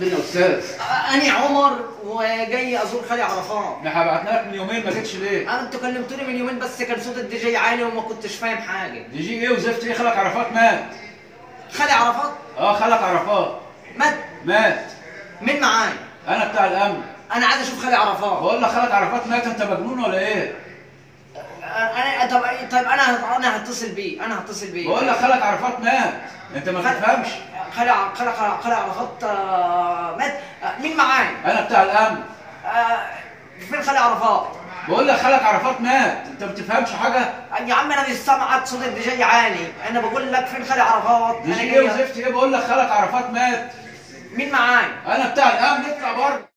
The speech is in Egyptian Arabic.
فين يا استاذ؟ أنا عمر وجاي أزور خالي عرفات احنا بعتنا لك من يومين ما جيتش ليه؟ أنا أنتوا كلمتوني من يومين بس كان صوت الدي جي عالي وما كنتش فاهم حاجة دي جي ايه وزفت ايه خالك عرفات مات خالي عرفات اه خالك عرفات مات مات مين معايا؟ انا بتاع الامن أنا عايز أشوف خالي عرفات بقول لك خالك عرفات مات انت مجنون ولا ايه؟ أنا طب طيب أنا أنا هتصل بيه أنا هتصل بيه بقول لك خالك عرفات مات انت ما خال- تفهمش خالي ع- خالي خالي عرفات آه، مات آه، مين معايا؟ انا بتاع الامن آه، فين خالي عرفات؟ بقول لك خالك عرفات مات انت ما بتفهمش حاجه يا عم انا مش سامعك صوت الدي جي عالي انا بقول لك فين خالي عرفات دي انا جي ايه جاي وزفت ايه بقول لك خالك عرفات مات مين معايا انا بتاع الامن اطلع بره